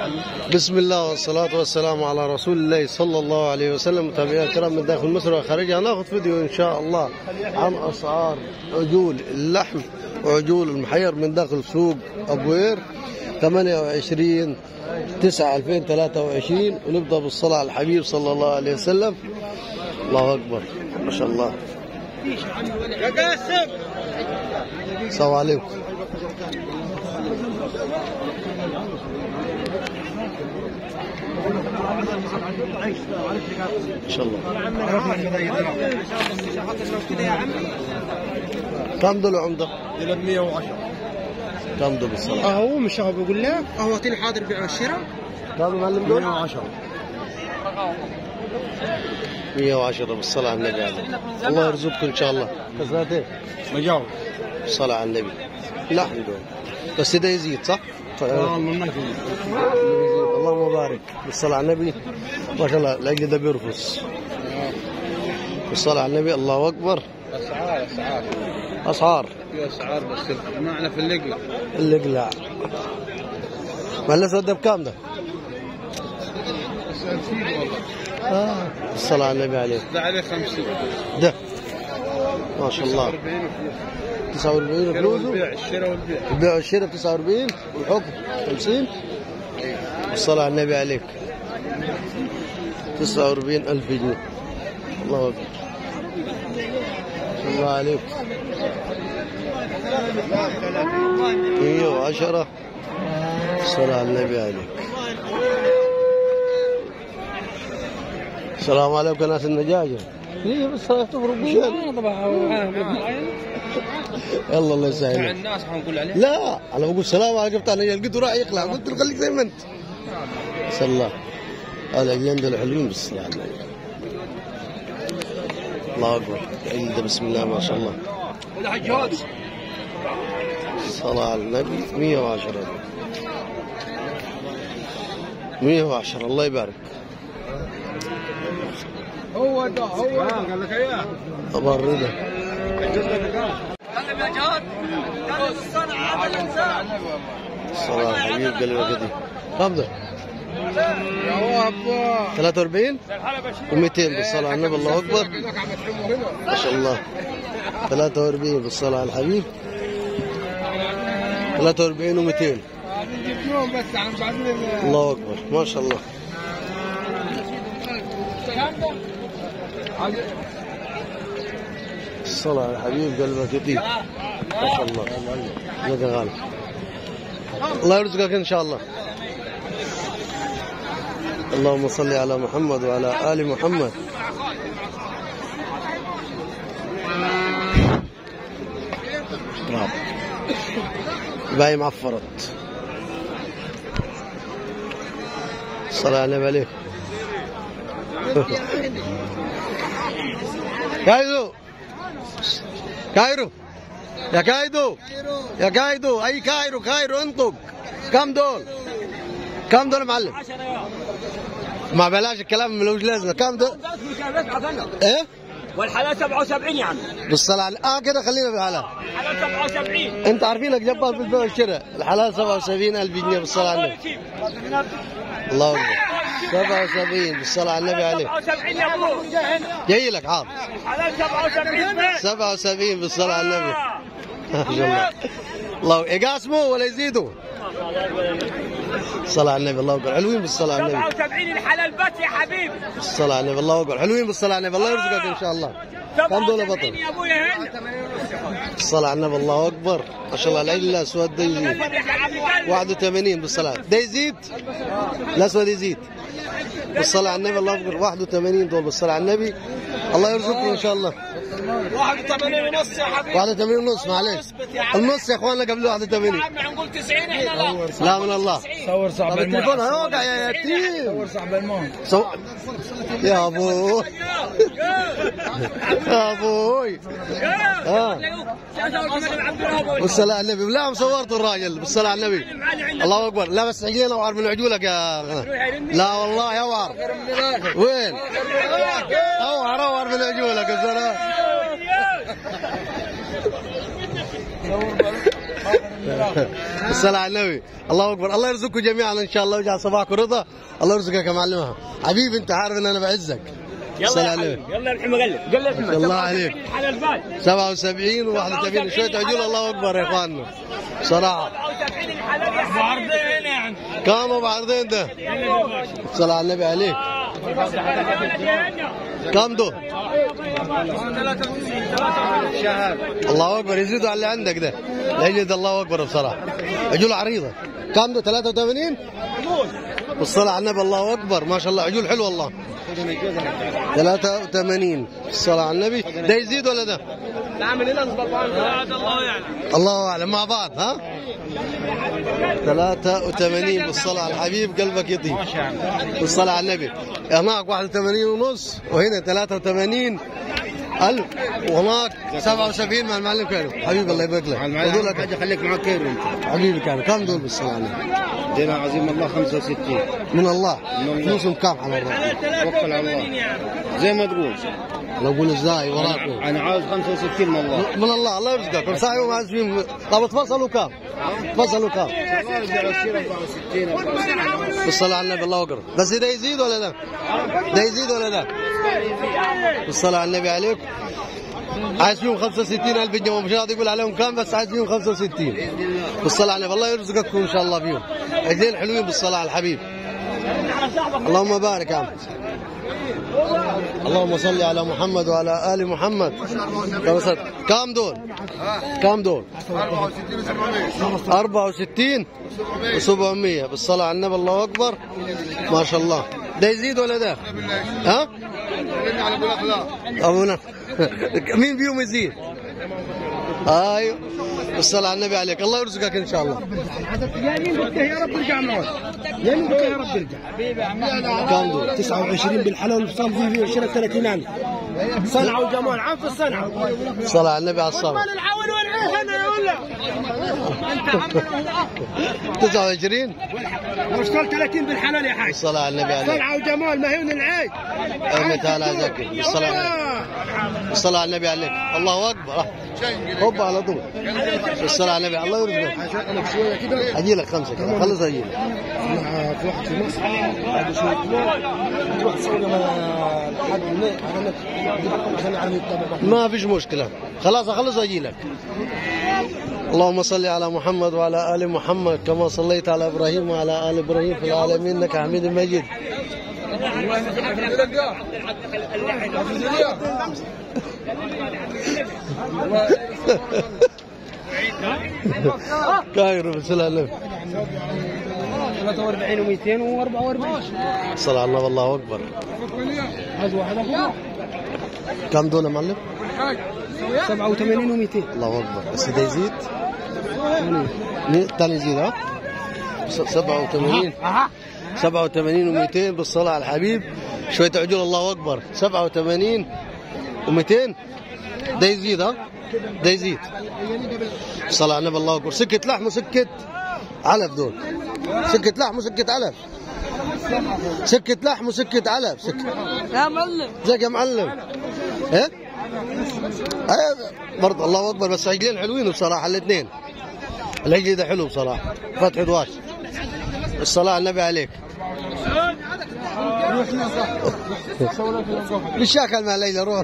بسم الله والصلاة والسلام على رسول الله صلى الله عليه وسلم متابعينا الكرام من داخل مصر وخارجها ناخذ فيديو إن شاء الله عن أسعار عجول اللحم وعجول المحير من داخل سوق أبوير 28 9 2023 ونبدأ بالصلاة على الحبيب صلى الله عليه وسلم الله أكبر ما شاء الله السلام عليكم ان شاء الله كم دول عمده؟ 310 كم دول بالصلاة؟ اهو مش هو بيقول لك اهو اعطيني حاضر بيع الشراء كم معلم دول؟ 110 110 بالصلاة على النبي عليه الله يرزقكم ان شاء الله كسرات ايه؟ مجاوب الصلاة على النبي لحم دول بس ده يزيد صح؟ والله ما في اللهم بارك بالصلاة على النبي ما شاء الله لاقي ده بيرفس بالصلاة على النبي الله أكبر اسعار اسعار أسعار في اسعار بس معنا في اللقل القلاع ما لسه ده بكام ده؟ بس نسيب والله آه. الصلاة على النبي عليه ده عليه 50 ده ما شاء الله 40 49 فلوسه والبيع الشراء والبيع البيع والشراء 49 والحكم 50 الصلاة على النبي عليك 49 ألف جنيه الله أكبر الله عليك 110 الصلاة على النبي عليك السلام عليكم ناس النجاجة هي بس تفرق يلا الله يسهل الناس حنقول عليه لا انا بقول سلام عليكم بتاع العيال لقيته راح يقلع قلت له خليك زي ما انت صلى الله هذا العيال دول حلوين بس يعني الله اكبر العيال ده بسم الله ما شاء الله صلاة على النبي 110 110 الله يبارك هو ده هو قال لك اياه ابو الرضا الصلاة على الحبيب قلبي كده كم ده؟ يا ابا 43 و200 بالصلاة على النبي الله أكبر ما شاء الله 43 بالصلاة على الحبيب 43 و200 يوم بس عن بعدين الله أكبر ما شاء الله الصلاة على الحبيب قلبك كتير ما شاء الله لك غالي الله يرزقك إن شاء الله اللهم صل على محمد وعلى آل محمد برافو باي معفرت الصلاة على النبي عليك كايدو كايرو يا كايدو يا كايدو اي كايرو كايرو انطق كم دول كم دول معلم ما بلاش الكلام ملوش لازمه كم دول ايه والحلال 77 يا عم بالصلاة على اه كده خلينا بالحلال الحلال 77 انت عارفينك جبار في البيع والشراء الحلال 77 الف جنيه بالصلاة على النبي الله اكبر 77 بالصلاة على النبي عليه 77 يا ابو جاي لك حاضر الحلال 77 بس 77 بالصلاة على النبي ما شاء الله الله يقاسموا ولا يزيدوا الصلاة على النبي الله اكبر حلوين بالصلاة على النبي 77 الحلال بس يا حبيبي الصلاة على النبي الله اكبر حلوين بالصلاة على النبي الله يرزقك ان شاء الله كم دول 77 بطل يا ابويا هند الصلاة على النبي الله اكبر ما شاء الله العيل الاسود ده يزيد يا حبيب قلبي 81 بالصلاة ده يزيد الأسود يزيد بالصلاة على النبي الله أكبر 81 دول بالصلاة على النبي الله يرزقكم إن شاء الله 81 ونص يا حبيبي 81 ونص معلش النص يا اخوانا قبل 81 عم هنقول 90 احنا لا لا من الله صور طب صعب التليفون هيوقع يا يتيم صور صعب الموت سو... يا ابوي يا ابوي اه بالصلاة على النبي لا صورت الراجل بالصلاة على النبي الله اكبر لا بس عجينا وعر من عجولك يا لا والله يا وعر وين؟ اوعر اوعر من عجولك الصلاة الصلاة على النبي الله أكبر الله يرزقكم جميعا إن شاء الله ويجعل صباحكم رضا الله يرزقك يا معلمها حبيبي أنت عارف إن أنا بعزك الصلاة يلا على يا النبي حبيبي يلا الحين قلب قلب ما شاء الله عليك. على البال 77 و81 شوية عجول الله أكبر يا إخواننا صراحة 77 الحلال يا بعرضين يعني كام أبو عرضين ده الصلاة على النبي عليك كام دول الله اكبر يزيدوا على اللي عندك ده العجل ده الله اكبر بصراحه عجول عريضه كام ده 83 والصلاة على النبي الله اكبر ما شاء الله عجول حلو والله 83 الصلاة على النبي ده يزيد ولا ده؟ نعمل هنا الله يعلم الله اعلم مع بعض ها 83 بالصلاة على الحبيب قلبك يطيب بالصلاة على النبي هناك 81 ونص وهنا 83 ألف وهناك 77 مع المعلم كانوا حبيبي الله يبارك لك ودول حاجة خليك معك كيرو انت حبيبي كانوا كم دول بالصلاة على النبي دينا عظيم الله 65 من الله من الله. فلوسهم كم على الرب توكل على الله زي ما تقول لو قول ازاي وراكم انا عاوز 65 من الله من الله الله يرزقك صحيح ما عايز فيهم طب تفصلوا كم تفصلوا كم بالصلاة على النبي الله أكبر بس ده يزيد ولا ده؟ ده يزيد ولا ده؟ بالصلاة على النبي عليك عايز فيهم 65 ألف جنيه مش راضي يقول عليهم كام بس عايز فيهم 65 بالصلاة على النبي الله يرزقكم إن شاء الله فيهم عايزين حلوين بالصلاة على الحبيب اللهم بارك يا عم اللهم صل على محمد وعلى آل محمد كما صل- كام دول؟ كام دول؟ 64 و700 بالصلاة على النبي الله أكبر ما شاء الله ده يزيد ولا ده؟ ها؟ أبونا مين بيهم يزيد؟ ايوه بالصلاة على النبي عليك الله يرزقك ان شاء الله يا رب ارجع معه يا رب ارجع كام دول؟ 29 بالحلال وصار في شرى 30000 صنعة وجمال عارف الصنعة الصلاة على النبي على الصلاة العون والعيه انا يا ولا 29 وصل 30 بالحلال يا حاج الصلاة على النبي عليك صنعة وجمال ما هي من العيد أمي تعالى زكي بالصلاة على النبي الصلاة على النبي عليك الله أكبر هوب على طول الصلاة على النبي الله يرزقك أجي لك خمسة كده خلص أجي لك في واحد في مصر بعد شوية تروح تسوي لحد عشان يعرف يتابع ما فيش مشكلة خلاص أخلص وأجي لك اللهم صل على محمد وعلى آل محمد كما صليت على إبراهيم وعلى آل إبراهيم في العالمين إنك حميد مجيد كاير بالصلاة على النبي 43 و200 و44 الصلاة على النبي الله أكبر هذا واحد أخوه كم دون يا معلم 87 و200 الله أكبر بس ده يزيد مين الثاني يزيد ها س- 87 87 و200 بالصلاة على الحبيب شوية عجول الله أكبر 87 و200 ده يزيد ها ده يزيد الصلاة على النبي الله أكبر سكة لحم وسكة علف دول سكة لحم وسكة علف سكة لحم وسكة علف سكة يا معلم زيك يا معلم ايه ايه برضه الله اكبر بس عجلين حلوين بصراحه الاثنين العجل ده حلو بصراحه فتح دواش الصلاه على النبي عليك بالشاكل مع الليله روح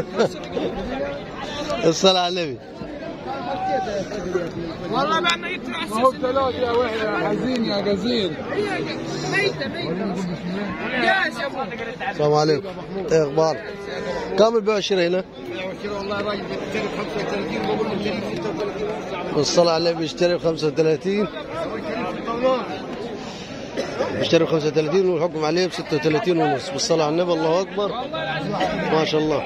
الصلاه على النبي والله بعدنا يطلع هو ثلاث يا واحد يا حزين يا غزير يا شباب السلام عليكم ايه اخبار كم البيع والشراء هنا والله راجل بيشتري 35 بقول له شريك 36 والصلاة على النبي بيشتري ب 35 بيشتري ب 35 والحكم عليه ب 36 ونص بالصلاة على النبي الله أكبر ما شاء الله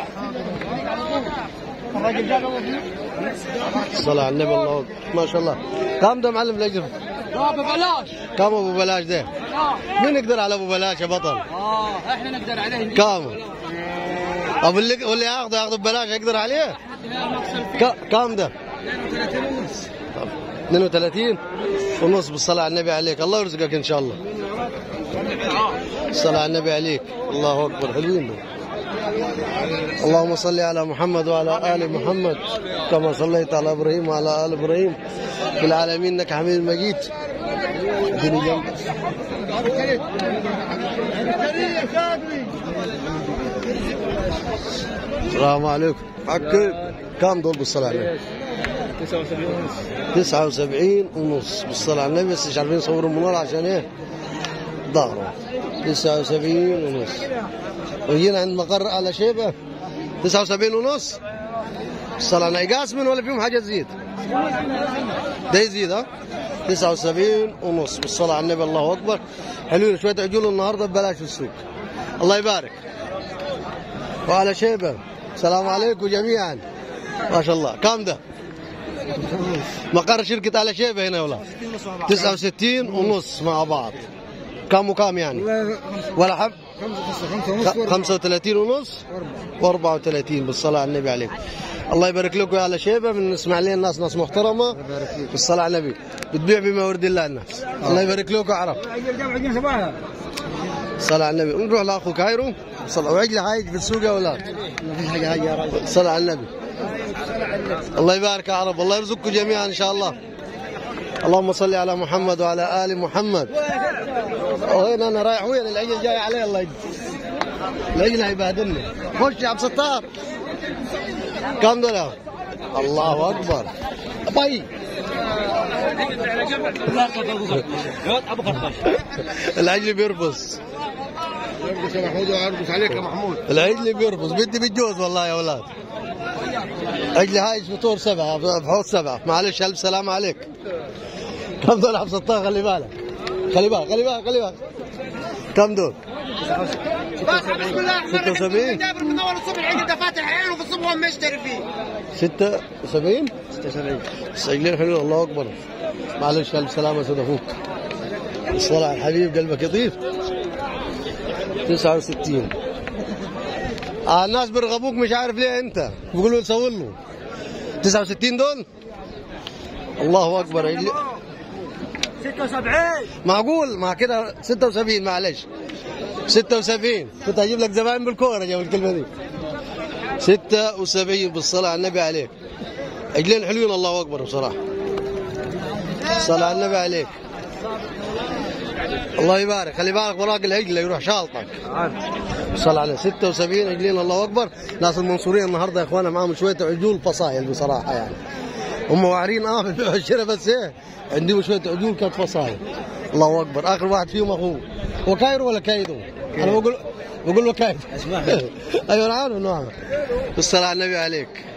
الصلاة على النبي الله أكبر ما شاء الله كم ده معلم الأجر ببلاش كم أبو بلاش ده مين يقدر على أبو بلاش يا بطل اه احنا نقدر عليه كم أبو اللي واللي ياخذه ياخذه ببلاش يقدر عليه ك- كم ده 32 ونص بالصلاة على النبي عليك الله يرزقك إن شاء الله الصلاة على النبي عليك الله أكبر حلوين دول اللهم صل على محمد وعلى آل محمد كما صليت على إبراهيم وعلى آل إبراهيم في العالمين انك حميد المجيد اديني جنب السلام عليكم حكي كم دول بالصلاة على النبي 79 ونص بالصلاة على النبي بس مش عارفين يصوروا المنار عشان ايه ظهره 79 ونص وجينا عند مقر على شيبة 79 ونص الصلاة على النبي قاسمين ولا فيهم حاجة تزيد ده يزيد ها 79 ونص بالصلاة على النبي الله أكبر حلوين شوية عجول النهاردة ببلاش في السوق الله يبارك وعلى شيبة السلام عليكم جميعا ما شاء الله كم ده مقر شركة على شيبة هنا ولا 69 ونص مع بعض كم وكم يعني ولا حب 35 ونص و34 بالصلاة على النبي عليك الله يبارك لكم يا على شيبة من اسماعيلية الناس ناس محترمة بالصلاة على النبي بتبيع بما يرضي الله الناس الله يبارك لكم عرب صلاة على النبي نروح لاخو كايرو صلاة وعجل هايج في السوق يا اولاد ما فيش حاجه هاي يا راجل صلاة على النبي الله يبارك يا عرب الله يرزقكم جميعا ان شاء الله اللهم صل على محمد وعلى ال محمد وين انا رايح وين العجل جاي علي الله يجزي العجل هيبهدلني خش يا عبد الستار كم دولار الله اكبر باي العجل بيرفص يرقص يا محمود ويرقص عليك يا محمود العجل بيرفض بدي بالجوز والله يا اولاد عجلي هايش فطور سبعة بحوض سبعة معلش ألف سلام عليك كم دول عبد الستار خلي بالك خلي بالك خلي بالك خلي بالك كم دول 76 جابر من اول الصبح العيد ده فاتح عينه في الصبح وما يشتري فيه 76 76 سجلين حلوين الله أكبر معلش ألف سلامة سيد أخوك الصلاة على الحبيب قلبك يطيب 69 آه الناس بيرغبوك مش عارف ليه أنت بيقولوا نسوي له 69 دول الله أكبر اللي- 76 معقول ما كده 76 معلش 76 كنت هجيب لك زباين بالكوره جو الكلمه دي 76 بالصلاه على النبي عليك عجلين حلوين الله اكبر بصراحه الصلاه على النبي عليك الله يبارك خلي بالك وراك العجل يروح شالطك صل على 76 عجلين الله اكبر ناس المنصوريه النهارده يا اخوانا معاهم شويه عجول فصايل بصراحه يعني هم واعرين اه بالبيع والشراء بس ايه عندهم شويه عجول كانت فصايل الله اكبر اخر واحد فيهم اخوه هو كايرو ولا كايدو؟ انا بقول بقول له كايدو ايوه انا عارف انه عامر بالصلاه على النبي عليك